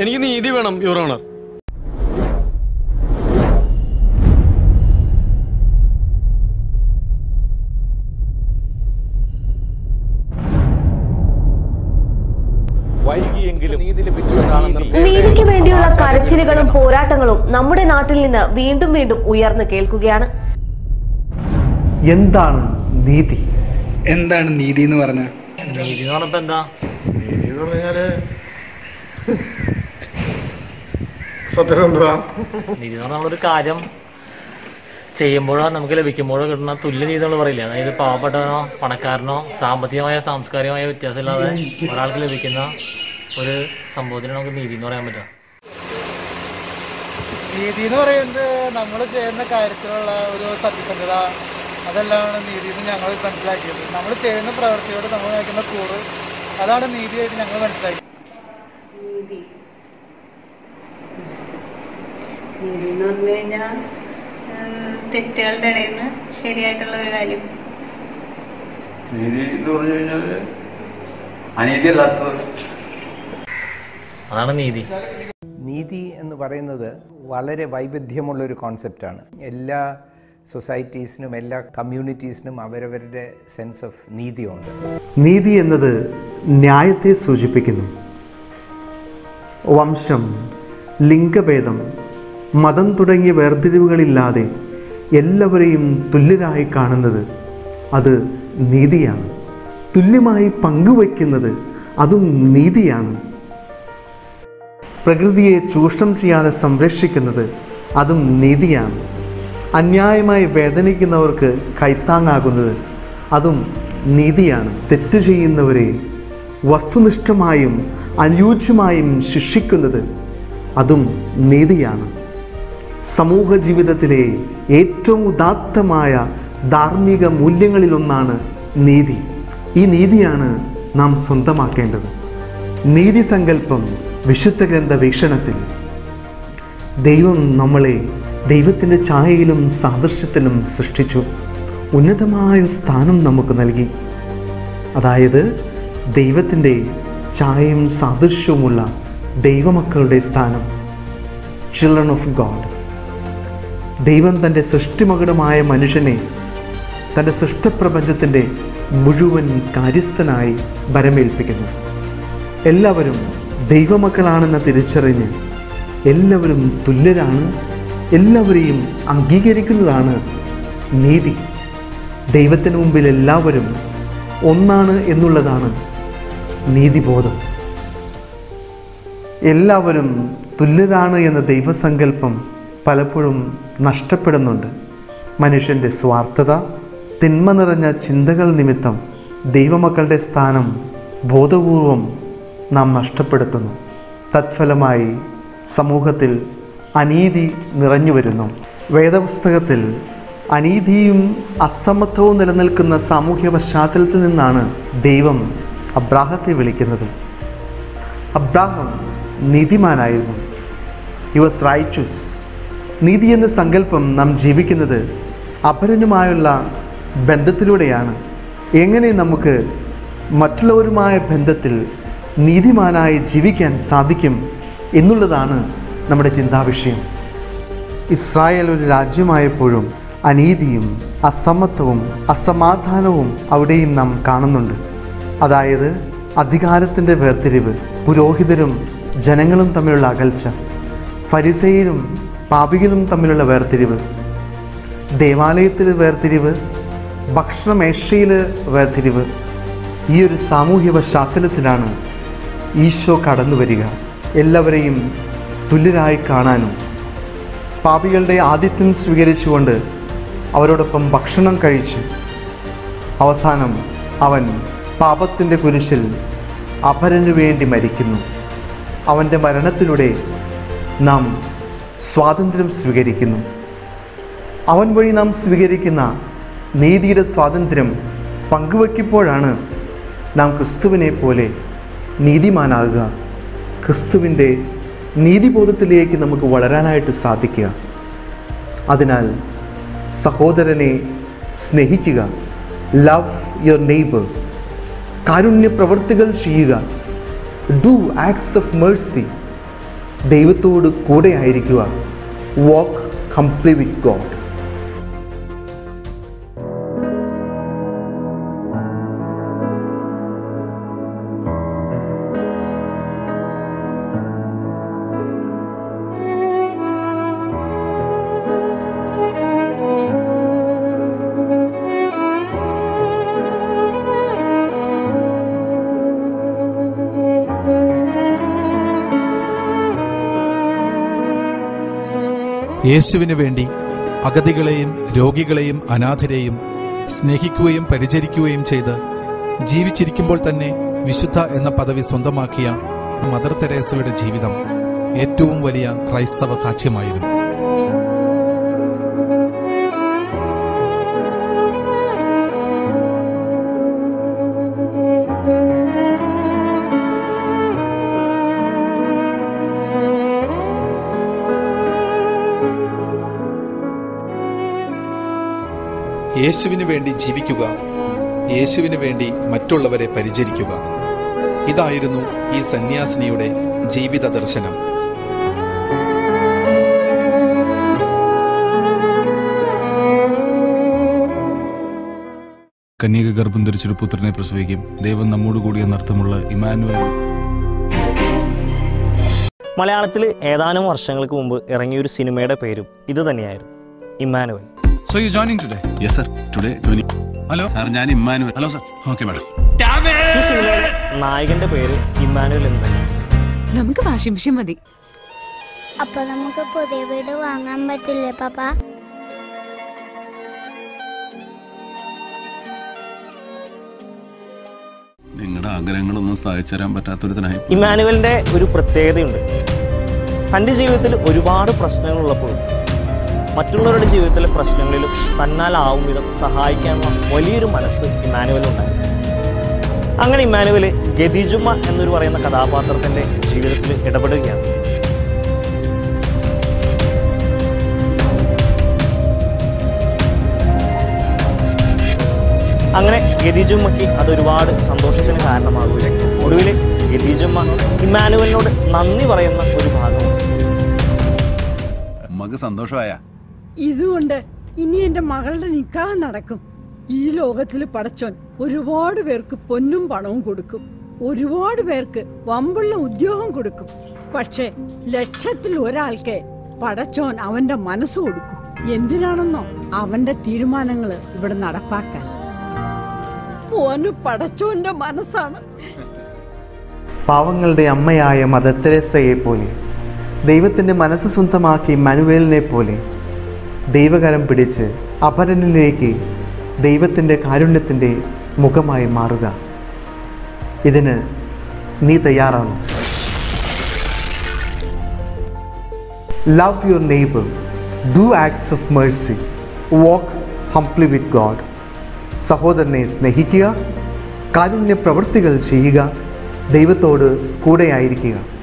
എനിക്ക് നീതി വേണം യുവർ ഓണർ വൈകിയെങ്കിലും നീതി ലഭിച്ചു എന്നാണ് നീതി. നിർഭയ- നീതിക്ക് വേണ്ടിയുള്ള കരച്ചിലുകളും പോരാട്ടങ്ങളും നമ്മുടെ നാട്ടിൽ നിന്ന് വീണ്ടും വീണ്ടും ഉയർന്നു കേൾക്കുകയാണ് എന്താണ് നീതി എന്താണ് നീതി എന്ന് പറഞ്ഞ നീതി എന്ന് പറഞ്ഞപ്പോ എന്താ നീതി എന്ന് പറഞ്ഞാല് സത്യസന്ധത നീതി എന്ന് പറഞ്ഞാൽ നമ്മളൊരു കാര്യം ചെയ്യുമ്പോഴോ നമുക്ക് ലഭിക്കുമ്പോഴോ കിട്ടുന്ന തുല്യ നീതി നമ്മൾ പറയില്ല അതായത് പാവപ്പെട്ടവനോ പണക്കാരനോ സാമ്പത്തികമായ സാംസ്കാരികമായ വ്യത്യാസമില്ലാതെ ഒരാൾക്ക് ലഭിക്കുന്ന ഒരു സംഭവത്തിന് നമുക്ക് നീതി എന്ന് പറയാൻ പറ്റുക നീതി എന്ന് പറയുന്നത് നമ്മൾ ചെയ്യുന്ന കാര്യത്തിലുള്ള ഒരു സത്യസന്ധത അതെല്ലാമാണ് നീതി എന്ന് ഞങ്ങൾ മനസ്സിലാക്കിയത് നമ്മൾ ചെയ്യുന്ന പ്രവൃത്തിയോട് നമ്മൾ വയ്ക്കുന്ന കൂറ് അതാണ് നീതിയായിട്ട് ഞങ്ങൾ മനസ്സിലാക്കിയത് നീതി നീതി എന്ന് പറഞ്ഞു കഴിഞ്ഞാൽ തെറ്റുകളുടെ ഇടയിൽ നിന്ന് ശരിയായിട്ടുള്ള ഒരു കാര്യം നീതി എന്ന് പറഞ്ഞു കഴിഞ്ഞാല് അനീതി അല്ലാത്തത് അതാണ് നീതി നീതി എന്ന് പറയുന്നത് വളരെ വൈവിധ്യമുള്ള ഒരു കോൺസെപ്റ്റാണ് എല്ലാ സൊസൈറ്റീസിനും എല്ലാ കമ്മ്യൂണിറ്റീസിനും അവരവരുടെ സെൻസ് ഓഫ് നീതിയുണ്ട് നീതി എന്നത് ന്യായത്തെ സൂചിപ്പിക്കുന്നു വംശം ലിംഗഭേദം മതം തുടങ്ങിയ വേർതിരിവുകളില്ലാതെ എല്ലാവരെയും തുല്യരായി കാണുന്നത് അത് നീതിയാണ് തുല്യമായി പങ്കുവയ്ക്കുന്നത് അതും നീതിയാണ് പ്രകൃതിയെ ചൂഷണം ചെയ്യാതെ സംരക്ഷിക്കുന്നത് അതും നീതിയാണ് അന്യായമായി വേദനിക്കുന്നവർക്ക് കൈത്താങ്ങാകുന്നത് അതും നീതിയാണ് തെറ്റ് ചെയ്യുന്നവരെ വസ്തുനിഷ്ഠമായും അനുയോജ്യമായും ശിക്ഷിക്കുന്നത് അതും നീതിയാണ് സമൂഹ ജീവിതത്തിലെ ഏറ്റവും ഉദാത്തമായ ധാർമ്മിക മൂല്യങ്ങളിലൊന്നാണ് നീതി ഈ നീതിയാണ് നാം സ്വന്തമാക്കേണ്ടത് നീതി സങ്കല്പം വിശുദ്ധ ഗ്രന്ഥ വീക്ഷണത്തിൽ ദൈവം നമ്മളെ ദൈവത്തിൻ്റെ ഛായയിലും സാദൃശ്യത്തിലും സൃഷ്ടിച്ചു ഉന്നതമായ സ്ഥാനം നമുക്ക് നൽകി അതായത് ദൈവത്തിൻ്റെ ഛായയും സാദൃശ്യവുമുള്ള ദൈവമക്കളുടെ സ്ഥാനം ചിൽഡ്രൻ ഓഫ് ഗോഡ് ദൈവം തൻ്റെ സൃഷ്ടിമകുടമായ മനുഷ്യനെ തൻ്റെ സൃഷ്ടപ്രപഞ്ചത്തിൻ്റെ മുഴുവൻ കാര്യസ്ഥനായി ഭരമേൽപ്പിക്കുന്നു എല്ലാവരും ദൈവമക്കളാണെന്ന് തിരിച്ചറിഞ്ഞ് എല്ലാവരും തുല്യരാണ് എല്ലാവരെയും അംഗീകരിക്കുന്നതാണ് നീതി ദൈവത്തിന് മുമ്പിൽ എല്ലാവരും ഒന്നാണ് എന്നുള്ളതാണ് നീതിബോധം എല്ലാവരും തുല്യരാണ് എന്ന ദൈവസങ്കല്പം പലപ്പോഴും നഷ്ടപ്പെടുന്നുണ്ട് മനുഷ്യൻ്റെ സ്വാർത്ഥത തിന്മ നിറഞ്ഞ ചിന്തകൾ നിമിത്തം ദൈവമക്കളുടെ സ്ഥാനം ബോധപൂർവം നാം നഷ്ടപ്പെടുത്തുന്നു തത്ഫലമായി സമൂഹത്തിൽ അനീതി നിറഞ്ഞു വരുന്നു വേദപുസ്തകത്തിൽ അനീതിയും അസമത്വവും നിലനിൽക്കുന്ന സാമൂഹ്യ പശ്ചാത്തലത്തിൽ നിന്നാണ് ദൈവം അബ്രാഹത്തെ വിളിക്കുന്നത് അബ്രാഹം നീതിമാനായിരുന്നു ഹി വാസ് റൈറ്റസ് നീതി എന്ന സങ്കല്പം നാം ജീവിക്കുന്നത് അപരനുമായുള്ള ബന്ധത്തിലൂടെയാണ് എങ്ങനെ നമുക്ക് മറ്റുള്ളവരുമായ ബന്ധത്തിൽ നീതിമാനായി ജീവിക്കാൻ സാധിക്കും എന്നുള്ളതാണ് നമ്മുടെ ചിന്താവിഷയം ഇസ്രായേൽ ഒരു രാജ്യമായപ്പോഴും അനീതിയും അസമത്വവും അസമാധാനവും അവിടെയും നാം കാണുന്നുണ്ട് അതായത് അധികാരത്തിൻ്റെ വേർതിരിവ് പുരോഹിതരും ജനങ്ങളും തമ്മിലുള്ള അകൽച്ച ഫരിസയിലും പാപികളും തമ്മിലുള്ള വേർതിരിവ് ദേവാലയത്തിൽ വേർതിരിവ് ഭക്ഷണമേശയിൽ വേർതിരിവ് ഈ ഒരു സാമൂഹ്യ പശ്ചാത്തലത്തിലാണ് ഈശോ കടന്നു വരിക എല്ലാവരെയും തുല്യരായി കാണാനും പാപികളുടെ ആതിഥ്യം സ്വീകരിച്ചുകൊണ്ട് അവരോടൊപ്പം ഭക്ഷണം കഴിച്ച് അവസാനം അവൻ പാപത്തിൻ്റെ കുരിശിൽ അപരനു വേണ്ടി മരിക്കുന്നു അവൻ്റെ മരണത്തിലൂടെ നാം സ്വാതന്ത്ര്യം സ്വീകരിക്കുന്നു അവൻ വഴി നാം സ്വീകരിക്കുന്ന നീതിയുടെ സ്വാതന്ത്ര്യം പങ്കുവയ്ക്കുമ്പോഴാണ് നാം ക്രിസ്തുവിനെ പോലെ നീതിമാനാകുക ക്രിസ്തുവിൻ്റെ നീതിബോധത്തിലേക്ക് നമുക്ക് വളരാനായിട്ട് സാധിക്കുക അതിനാൽ സഹോദരനെ സ്നേഹിക്കുക ലവ് യുവർ നെയ്ബർ കാരുണ്യ പ്രവൃത്തികൾ ചെയ്യുക ഡു ആക്ട്സ് ഓഫ് മേഴ്സി ദൈവത്തോട് കൂടെ ആയിരിക്കുക വാക്ക് കംപ്ലി വിത്ത് ഗോഡ് യേശുവിന് വേണ്ടി അഗതികളെയും രോഗികളെയും അനാഥരെയും സ്നേഹിക്കുകയും പരിചരിക്കുകയും ചെയ്ത് ജീവിച്ചിരിക്കുമ്പോൾ തന്നെ വിശുദ്ധ എന്ന പദവി സ്വന്തമാക്കിയ മദർ തെരേസയുടെ ജീവിതം ഏറ്റവും വലിയ ക്രൈസ്തവ സാക്ഷ്യമായിരുന്നു യേശുവിന് വേണ്ടി ജീവിക്കുക യേശുവിന് വേണ്ടി മറ്റുള്ളവരെ പരിചരിക്കുക ഇതായിരുന്നു ഈ സന്യാസിനിയുടെ ജീവിത ദർശനം കന്യക ഗർഭം ധരിച്ചൊരു പുത്രനെ പ്രസവിക്കും ദൈവം നമ്മോട് കൂടി എന്നർത്ഥമുള്ള ഇമാനുവൽ മലയാളത്തിൽ ഏതാനും വർഷങ്ങൾക്ക് മുമ്പ് ഇറങ്ങിയ ഒരു സിനിമയുടെ പേരും ഇത് തന്നെയായിരുന്നു Emmanuel so you joining today yes sir today hello sir ഞാൻ Emmanuel hello sir okay madam ഈ സിനിമയുടെ നായകന്റെ പേര് ഇമ്മാനുവൽ എന്ന് തന്നെ നമുക്ക് വാഷിംഗ് മെഷീൻ മതി അപ്പൊ നമുക്ക് പുതിയ വീട് വാങ്ങാൻ പറ്റില്ലേ പാപ്പ നിങ്ങളുടെ ആഗ്രഹങ്ങളൊന്നും സാധിച്ചു തരാൻ പറ്റാത്തൊരുത്തനായി ഇമ്മാനുവലിന്റെ ഒരു പ്രത്യേകതയുണ്ട് തൻ്റെ ജീവിതത്തിൽ ഒരുപാട് പ്രശ്നങ്ങളുള്ളപ്പോഴും മറ്റുള്ളവരുടെ ജീവിതത്തിലെ പ്രശ്നങ്ങളിലും തന്നാലാവും വിധം സഹായിക്കാനുള്ള വലിയൊരു മനസ്സ് ഇമ്മാനുവലുണ്ടായിരുന്നു അങ്ങനെ ഇമ്മാനുവൽ ഗതിജുമ എന്നൊരു പറയുന്ന കഥാപാത്രത്തിന്റെ ജീവിതത്തിൽ ഇടപെടുകയാണ് അങ്ങനെ ഗതിജുമ്മയ്ക്ക് അതൊരുപാട് സന്തോഷത്തിന് കാരണമാകുകയും ഒടുവിൽ ഗതിജുമ്മ ഇമ്മാനുവലിനോട് നന്ദി പറയുന്ന ഒരു ഭാഗമുണ്ട് മക് സന്തോഷമായ ഇതുകൊണ്ട് ഇനി എന്റെ മകളുടെ നിക്കാഹ് നടക്കും ഈ ലോകത്തിൽ പടച്ചോൻ ഒരുപാട് പേർക്ക് പൊന്നും പണവും കൊടുക്കും ഒരുപാട് പേർക്ക് വമ്പുള്ള ഉദ്യോഗം കൊടുക്കും പക്ഷേ ലക്ഷത്തിൽ ഒരാൾക്ക് പടച്ചോൻ അവന്റെ മനസ്സ് കൊടുക്കും എന്തിനാണെന്നോ അവന്റെ തീരുമാനങ്ങള് ഇവിടെ നടപ്പാക്കാൻ ഓന് പടച്ചോന്റെ മനസ്സാണ് പാവങ്ങളുടെ അമ്മയായ മദർ തെരേസയെ പോലെ ദൈവത്തിൻ്റെ മനസ്സ് സ്വന്തമാക്കി മനുവേലിനെ പോലെ ദൈവകരം പിടിച്ച് അപരനിലേക്ക് ദൈവത്തിൻ്റെ കാരുണ്യത്തിൻ്റെ മുഖമായി മാറുക ഇതിന് നീ തയ്യാറാണോ love your neighbour do acts of mercy walk humbly with God സഹോദരനെ സ്നേഹിക്കുക കാരുണ്യ പ്രവൃത്തികൾ ചെയ്യുക ദൈവത്തോട് കൂടെയായിരിക്കുക